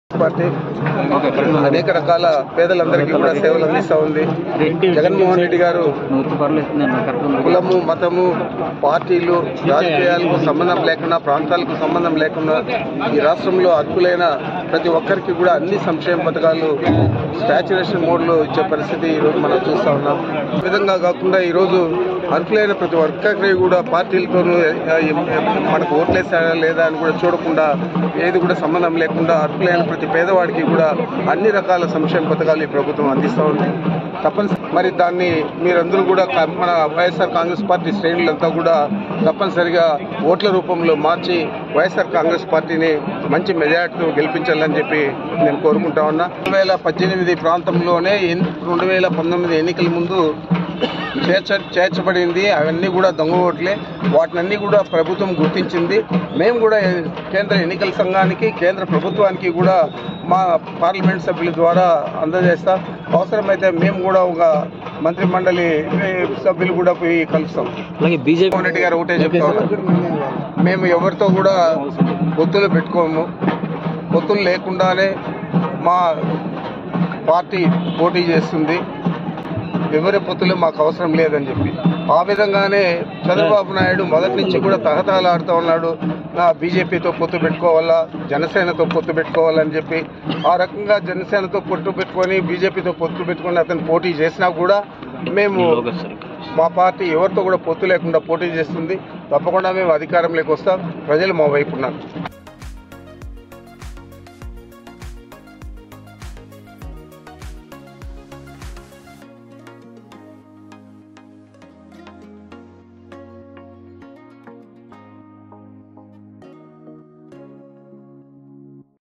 party అనేక రకాల పేదలందరికీ కూడా సేవలు అందిస్తూ ఉంది జగన్మోహన్ రెడ్డి గారు కులము మతము పార్టీలు రాజకీయాలకు సంబంధం లేకుండా ప్రాంతాలకు సంబంధం లేకుండా ఈ రాష్ట్రంలో అర్హులైన ప్రతి ఒక్కరికి కూడా అన్ని సంక్షేమ పథకాలు స్టాచ్యురేషన్ మోడ్లో ఇచ్చే పరిస్థితి ఈరోజు మనం చూస్తూ ఉన్నాం ఈ విధంగా కాకుండా ఈరోజు అర్హులైన ప్రతి ఒక్కరికి కూడా పార్టీలతోనూ ఆ, ఎం- ఎం- మనకు ఓట్లేసారా లేదా అని కూడా చూడకుండా ఏది కూడా సంబంధం లేకుండా అర్హులైన ప్రతి పేదవాడికి కూడా అన్ని రకాల సంక్షేమ పథకాలు ఈ ప్రభుత్వం అందిస్తూ ఉంది తప్పనిసరి మరి దాన్ని మీరందరూ కూడా క- మన వైఎస్ఆర్ కాంగ్రెస్ పార్టీ శ్రేణులంతా కూడా తప్పనిసరిగా ఓట్ల రూపంలో మార్చి వైఎస్ఆర్ కాంగ్రెస్ పార్టీని మంచి మెజార్టీతో గెలిపించాలని చెప్పి నేను కోరుకుంటా ఉన్నా రెండు వేల పద్దెనిమిది ప్రాంతంలోనే ఎన్- రెండు వేల పంతొమ్మిది ఎన్నికల ముందు చేర్చ చేర్చబడింది అవన్నీ కూడా దొంగ ఓట్లే వాటినన్నీ కూడా ప్రభుత్వం గుర్తించింది మేము కూడా కేంద్ర ఎన్నికల సంఘానికి కేంద్ర ప్రభుత్వానికి కూడా మా పార్లమెంట్ సభ్యుల ద్వారా అందజేస్తాం అవసరమైతే మేము కూడా ఒక మంత్రి మండలి సభ్యులు కూడా పోయి కలుస్తాం అలాగే బీజేపీ జగన్మోహన్ రెడ్డి గారు ఒకటే చెప్తా ఉన్నారు మేము ఎవరితో కూడా పొత్తులు పెట్టుకోము పొత్తులు లేకుండానే మా పార్టీ పోటీ చేస్తుంది ఎవరి పొత్తులు మాకు అవసరం లేదని చెప్పి ఆ విధంగానే చంద్రబాబు నాయుడు మొదటి నుంచి కూడా తహతహలాడుతూ ఉన్నాడు నా బీజేపీతో పొత్తు పెట్టుకోవాలా జనసేనతో పొత్తు పెట్టుకోవాలని చెప్పి ఆ రకంగా జనసేనతో పొత్తు పెట్టుకొని బీజేపీతో పొత్తు పెట్టుకొని అతను పోటీ చేసినా కూడా మేము మా పార్టీ ఎవరితో కూడా పొత్తు లేకుండా పోటీ చేస్తుంది తప్పకుండా మేము అధికారంలోకి వస్తాం ప్రజలు మా వైపు ఉన్నారు